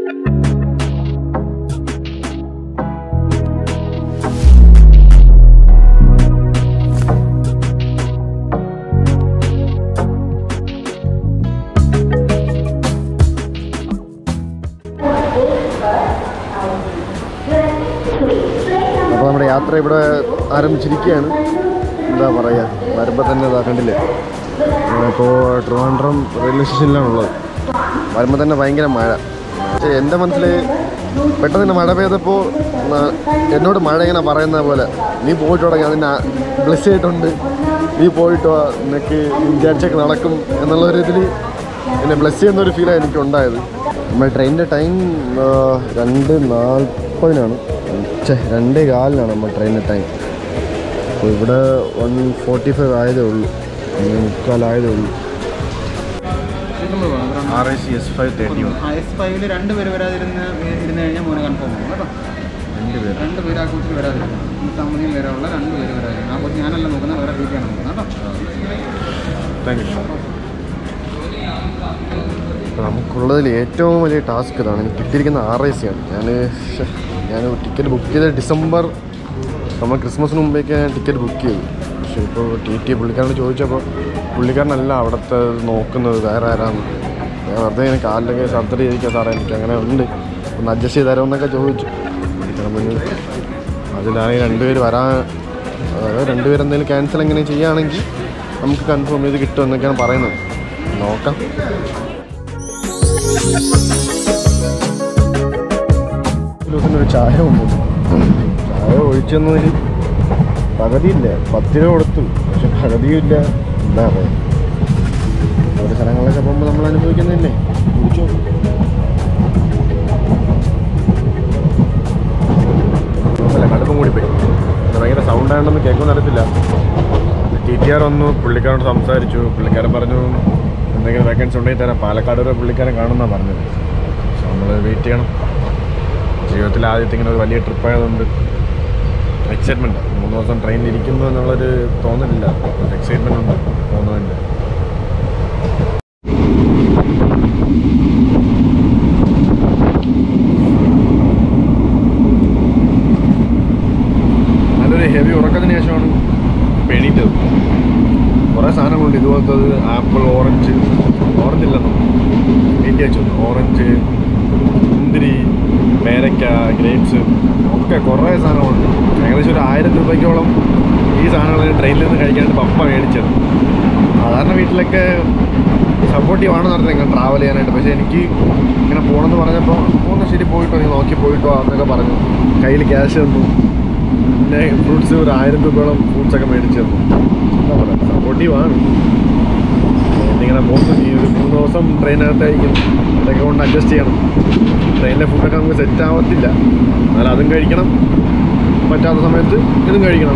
അപ്പോൾ നമ്മുടെ യാത്ര ഇവിടെ ആരംഭിച്ചിരിക്കുകയാണ് എന്താ പറയുക വരുമ്പോൾ തന്നെ ഇതാ കണ്ടില്ലേ ഇപ്പോൾ ട്രിവാൻഡ്രം റെയിൽവേ സ്റ്റേഷനിലാണുള്ളത് വരുമ്പോൾ തന്നെ ഭയങ്കര മഴ പക്ഷേ എൻ്റെ മനസ്സിൽ പെട്ടെന്ന് തന്നെ മഴ പെയ്തപ്പോൾ ന- എന്നോട് മഴ ഇങ്ങനെ പറയുന്ന പോലെ നീ പോയിട്ട് തുടങ്ങി അതിന് ബ്ലെസ് ചെയ്തിട്ടുണ്ട് നീ പോയിട്ട് വാ, നിനക്ക് വിചാരിച്ചൊക്കെ നടക്കും എന്നുള്ള ഒരു ഇതിൽ എന്നെ ബ്ലെസ് ചെയ്യുന്ന ഒരു ഫീലാണ് എനിക്ക് ഉണ്ടായത് നമ്മൾ ട്രെയിനിൻ്റെ ടൈം രണ്ട് നാൽപ്പതിനാണ് ഛേ രണ്ടേ കാലിനാണ് നമ്മൾ ട്രെയിനിൻ്റെ ടൈം അപ്പോൾ ഇവിടെ വൺ ഫോർട്ടി ഫൈവ് ആയതേ ഉള്ളൂ ഒന്ന് മുക്കാലായതേ ഉള്ളൂ R I C S five thirty one S ഫൈവില് രണ്ട് പേര് വരാതിരുന്ന് ഇരുന്ന് കഴിഞ്ഞാൽ മോനെ കൺഫേം ആവും കേട്ടോ രണ്ട് പേര് രണ്ട് പേര് ആ കോച്ചിൽ വരാതിരുന്നു ഈ കമ്പനിയിൽ വരാനുള്ള രണ്ട് പേര് വരാതിരുന്നു ആ കോച്ച് ഞാനല്ല നോക്കുന്നത് വേറെ രീതിയാണ് നോക്കുന്നത് കേട്ടോ താങ്ക് യു അപ്പോൾ നമുക്കുള്ളതിൽ ഏറ്റവും വലിയ ടാസ്ക് ഇതാണ് എനിക്ക് കിട്ടിയിരിക്കുന്ന ആർ ഐ സി ആണ് ഞാൻ ഞാൻ ടിക്കറ്റ് ബുക്ക് ചെയ്ത ഡിസംബർ നമ്മൾ ക്രിസ്മസിന് മുമ്പേക്ക് ഞാൻ ടിക്കറ്റ് ബുക്ക് ചെയ്തു പക്ഷേ ഇപ്പോൾ ടി ടി പുള്ളിക്കാരനോട് ചോദിച്ചപ്പോൾ പുള്ളിക്കാരനല്ല അവിടുത്തെ നോക്കുന്നത് വേറെ ആരാണ് ഞാൻ വെറുതെ ഇങ്ങനെ കാലിലൊക്കെ സർജറി ചെയ്തിരിക്കുക സാറേ എനിക്ക് അങ്ങനെ ഉണ്ട് ഒന്ന് അഡ്ജസ്റ്റ് ചെയ്ത് തരുമെന്നൊക്കെ ചോദിച്ചു പുള്ളിക്കാരൻ പറഞ്ഞു അതിലാണെങ്കിൽ രണ്ടുപേര് വരാൻ അതായത് രണ്ടുപേരും എന്തെങ്കിലും ക്യാൻസൽ എങ്ങനെ ചെയ്യുകയാണെങ്കിൽ നമുക്ക് കൺഫേം ചെയ്ത് കിട്ടുമെന്നൊക്കെയാണ് പറയുന്നത് നോക്കാം ദിവസം ഒരു ചായ കൊണ്ടുവന്നു ചായ ഒഴിച്ചെന്നതിൽ പകുതിയില്ല പത്ത് രൂപ കൊടുത്തു പക്ഷെ പകുതിയും ഇല്ല എന്താ പറയുക ഓരോ സ്ഥലങ്ങളിലൊക്കെ പോകുമ്പോൾ നമ്മൾ അനുഭവിക്കുന്നതല്ലേ കുടിച്ചോ അല്ല കടുപ്പം കൂടി പോയി ഇത് ഭയങ്കര സൗണ്ട് ആയതുകൊണ്ടൊന്നും കേൾക്കുമെന്ന് അറിയത്തില്ല ടി ടി ആർ വന്നു പുള്ളിക്കാരോട് സംസാരിച്ചു പുള്ളിക്കാരൻ പറഞ്ഞു എന്തെങ്കിലും വേക്കൻസി ഉണ്ടെങ്കിൽ തരാം പാലക്കാട് വരെ പുള്ളിക്കാരൻ കാണുമെന്നാണ് പറഞ്ഞത് പക്ഷെ നമ്മൾ വെയിറ്റ് ചെയ്യണം ജീവിതത്തിൽ ആദ്യത്തെ ഇങ്ങനെ ഒരു വലിയ ട്രിപ്പ് ആയതുകൊണ്ട് എക്സൈറ്റ്മെൻറ്റ് മൂന്ന് ദിവസം ട്രെയിനിൽ ഇരിക്കുന്നു എന്നുള്ളൊരു തോന്നലില്ല എക്സൈറ്റ്മെൻ്റ് ഉണ്ട് പോകുന്നതിൻ്റെ നല്ലൊരു ഹെവി ഉറക്കത്തിന് ശേഷമാണ് ഇപ്പം എണീറ്റത് കുറേ സാധനങ്ങളുണ്ട് ഇതുപോലത്തത് ആപ്പിൾ ഓറഞ്ച് ഓറഞ്ച് ഇല്ലെന്നോ എണീറ്റ് വെച്ചു ഓറഞ്ച് മുന്തിരി പേരയ്ക്ക ഗ്രേപ്സ് ഒക്കെ കുറേ സാധനങ്ങളുണ്ട് ഏകദേശം ഒരു ആയിരം രൂപയ്ക്കോളം ഈ സാധനങ്ങൾ ട്രെയിനിൽ നിന്ന് കഴിക്കാണ്ട് പപ്പ മേടിച്ചത് സാധാരണ വീട്ടിലൊക്കെ സപ്പോർട്ടീവ് ആണെന്ന് പറഞ്ഞത് ഇങ്ങനെ ട്രാവൽ ചെയ്യാനായിട്ട് പക്ഷേ എനിക്ക് ഇങ്ങനെ പോകണമെന്ന് പറഞ്ഞപ്പോൾ ഒന്ന് ശരി പോയിട്ടോ നീ നോക്കി പോയിട്ടോ എന്നൊക്കെ പറഞ്ഞു കയ്യിൽ ക്യാഷ് തന്നു പിന്നെ ഫ്രൂട്ട്സ് ഒരു ആയിരം രൂപയോളം ഫ്രൂട്ട്സ് ഒക്കെ മേടിച്ചു തന്നു എന്താ പറയുക സപ്പോർട്ടീവ് ആണ് എന്നിങ്ങനെ പോകുന്നു ഈ ഒരു മൂന്ന് ദിവസം ട്രെയിനകത്തായിരിക്കും അതൊക്കെ കൊണ്ട് അഡ്ജസ്റ്റ് ചെയ്യണം ട്രെയിനിലെ ഫുഡൊക്കെ നമുക്ക് സെറ്റ് ആവത്തില്ല എന്നാൽ അതും കഴിക്കണം പറ്റാത്ത സമയത്ത് ഇതും കഴിക്കണം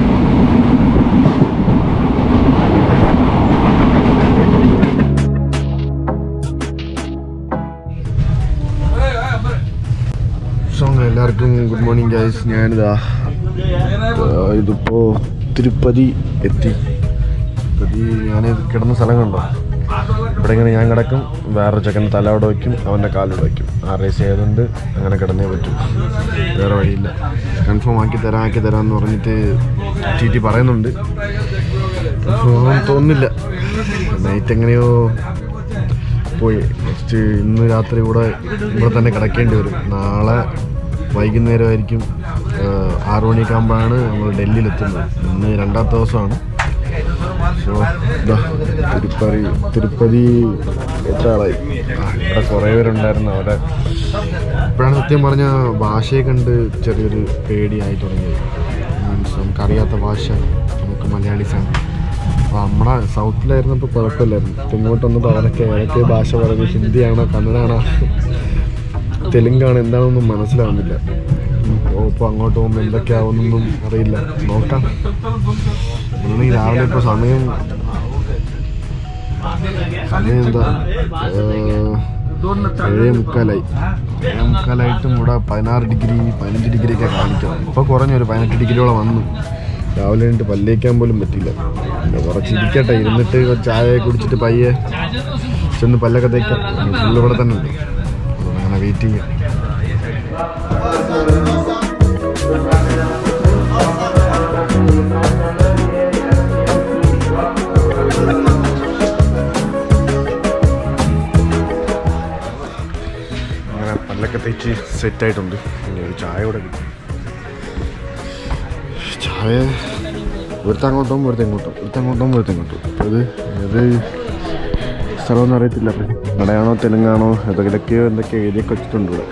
സോ അങ്ങനെ എല്ലാവർക്കും ഗുഡ് മോർണിംഗ് ഗൈസ് ഞാനിതാ ആ, ഇതിപ്പോ തിരുപ്പതി എത്തി തിരുപ്പതി ഞാൻ കിടന്ന സ്ഥലം കണ്ടോ ഇവിടെ ഇങ്ങനെ ഞാൻ കിടക്കും വേറെ ചെക്കൻ്റെ തല അവിടെ വയ്ക്കും അവൻ്റെ കാലിവിടെ വയ്ക്കും ആ റേസ് ആയതുകൊണ്ട് അങ്ങനെ കിടന്നേ പറ്റും വേറെ വഴിയില്ല കൺഫേം ആക്കി തരാം ആക്കി തരാം എന്ന് പറഞ്ഞിട്ട് ടി ടി പറയുന്നുണ്ട് കൺഫേം തോന്നുന്നില്ല നൈറ്റ് എങ്ങനെയോ പോയി നെക്സ്റ്റ് ഇന്ന് രാത്രി കൂടെ ഇവിടെ തന്നെ കിടക്കേണ്ടി വരും നാളെ വൈകുന്നേരമായിരിക്കും ആഹ്, ആറ് മണിയൊക്കെ ആകുമ്പോഴാണ് നമ്മൾ ഡൽഹിയിലെത്തുന്നത് ഇന്ന് രണ്ടാമത്തെ ദിവസമാണ് സോ ഇതാ തിരുപ്പതി തിരുപ്പതി എത്ര ആളായി ആ, ഇവിടെ കുറേ പേരുണ്ടായിരുന്നു അവിടെ ഇപ്പോഴാണ് സത്യം പറഞ്ഞ ഭാഷയെ കണ്ട് ചെറിയൊരു പേടിയായി തുടങ്ങിയത് മീൻസ് നമുക്കറിയാത്ത ഭാഷ നമുക്ക് മലയാളീസാണ് അപ്പോൾ നമ്മുടെ സൗത്തിലായിരുന്നപ്പോൾ കുഴപ്പമില്ലായിരുന്നു ഇപ്പം ഇങ്ങോട്ട് വന്നപ്പോൾ അവരൊക്കെ ഏതൊക്കെ ഭാഷ പറയുന്നത് ഹിന്ദിയാണോ കന്നഡയാണോ തെലുങ്കാണ് എന്താണെന്നൊന്നും മനസ്സിലാവുന്നില്ല ഇപ്പോൾ അങ്ങോട്ട് പോകുമ്പോൾ എന്തൊക്കെയാവുമെന്നൊന്നും അറിയില്ല നോക്കാം ഇന്ന് രാവിലെ ഇപ്പോൾ സമയം സമയം എന്താ ഏഹ്, ഏഴേ മുക്കാലായി ഏഴേ മുക്കാലായിട്ടും ഇവിടെ പതിനാറ് ഡിഗ്രി പതിനഞ്ച് ഡിഗ്രി ഒക്കെ കാണിക്കണം ഇപ്പോൾ കുറഞ്ഞൊരു പതിനെട്ട് ഡിഗ്രിയോളം വന്നു രാവിലെ കഴിഞ്ഞിട്ട് പല്ലേക്കാൻ പോലും പറ്റില്ല പിന്നെ കുറച്ച് ഇരിക്കട്ടെ ഇരുന്നിട്ട് കുറച്ച് ചായ കുടിച്ചിട്ട് പയ്യെ ചെന്ന് പല്ലൊക്കെ തേക്കാം ഫുള്ള് ഇവിടെ തന്നെ ഉണ്ട് അപ്പോൾ അങ്ങനെ വെയിറ്റ് ചെയ്യാം അങ്ങനെ പല്ലൊക്കെ തേച്ച് സെറ്റായിട്ടുണ്ട് ഇനി ഒരു ചായ കൂടെ കിട്ടും ചായ ഒരുത്ത അങ്ങോട്ടും ഒരുത്ത ഇങ്ങോട്ടും ഒരുത്ത അങ്ങോട്ടും ഒരുത്ത ഇങ്ങോട്ടും അപ്പോൾ ഇത് ഇത് സ്ഥലമൊന്നും അറിയത്തില്ല കടയാണോ തെലുങ്കാണോ ഏതൊക്കെയോ എന്തൊക്കെ എഴുതിയൊക്കെ വെച്ചിട്ടുണ്ട് ഇവിടെ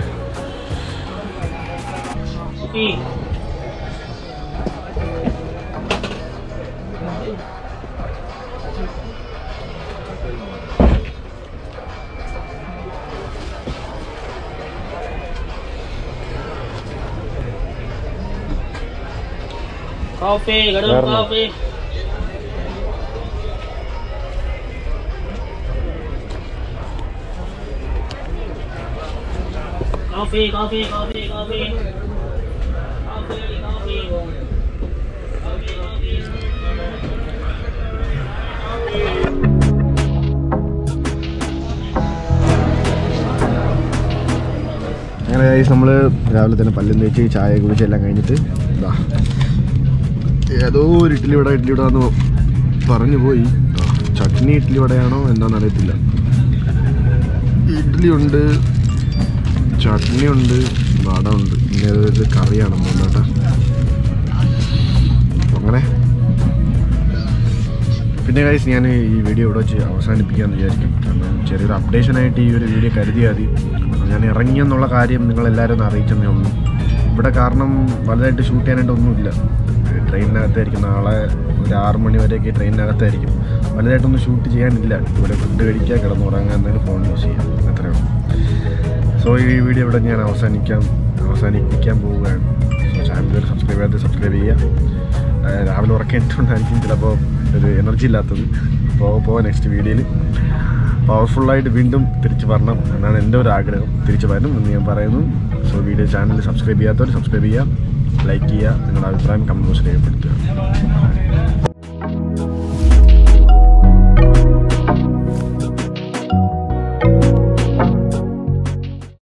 Coffee, ganun Meron. coffee. Coffee, coffee, coffee, coffee. Coffee, coffee. Coffee, coffee. അങ്ങനെ നമ്മൾ രാവിലെ തന്നെ പല്ലും തേച്ച് ചായ കുടിച്ച് എല്ലാം കഴിഞ്ഞിട്ട് ഇതാ ഏതോ ഒരു ഇഡ്ഡലി വട ഇഡ്ഡലി വട എന്ന് പറഞ്ഞു പോയി ആ, ചട്നി ഇഡ്ഡലി വടയാണോ എന്താണെന്ന് അറിയത്തില്ല ഇഡ്ഡലി ഉണ്ട് ചട്നി ഉണ്ട് വട ഉണ്ട് പിന്നെ ഇത് കറിയാണ് കേട്ടോ അങ്ങനെ പിന്നെ ഗൈസ് ഞാൻ ഈ വീഡിയോ ഇവിടെ വെച്ച് അവസാനിപ്പിക്കാമെന്ന് വിചാരിക്കും കാരണം ചെറിയൊരു അപ്ഡേഷനായിട്ട് ഈ ഒരു വീഡിയോ കരുതിയാൽ മതി ഞാൻ ഇറങ്ങിയെന്നുള്ള കാര്യം നിങ്ങളെല്ലാവരും ഒന്ന് അറിയിച്ചെന്നേ ഉള്ളൂ ഇവിടെ കാരണം വലുതായിട്ട് ഷൂട്ട് ചെയ്യാനായിട്ട് ഒന്നുമില്ല ട്രെയിനിനകത്തായിരിക്കും നാളെ ഒരു ആറ് മണി വരെയൊക്കെ ട്രെയിനിനകത്തായിരിക്കും വലുതായിട്ടൊന്നും ഷൂട്ട് ചെയ്യാനില്ല ഇവിടെ ഫുഡ് കഴിക്കുക കിടന്നുറങ്ങാൻ എന്തെങ്കിലും ഫോൺ യൂസ് ചെയ്യാം അത്രയേ ഉള്ളൂ സോ ഈ വീഡിയോ ഇവിടെ ഞാൻ അവസാനിക്കാം അവസാനിപ്പിക്കാൻ പോവുകയാണ് സോ ചാനൽ സബ്സ്ക്രൈബ് ചെയ്യാതെ സബ്സ്ക്രൈബ് ചെയ്യുക ആ, രാവിലെ ഉറക്കം ഇട്ടുകൊണ്ടായിരിക്കും ചിലപ്പോൾ ഒരു എനർജി ഇല്ലാത്തത് അപ്പോൾ പോകാം നെക്സ്റ്റ് വീഡിയോയിൽ പവർഫുള്ളായിട്ട് വീണ്ടും തിരിച്ച് വരണം എന്നാണ് എൻ്റെ ഒരു ആഗ്രഹം തിരിച്ച് വരണം എന്ന് ഞാൻ പറയുന്നു സോ വീഡിയോ ചാനൽ സബ്സ്ക്രൈബ് ചെയ്യാത്തവർ സബ്സ്ക്രൈബ് ചെയ്യുക ലൈക്ക് ചെയ്യുക നിങ്ങളുടെ അഭിപ്രായം കമൻറ്റ് ബോക്സിൽ രേഖപ്പെടുത്തുക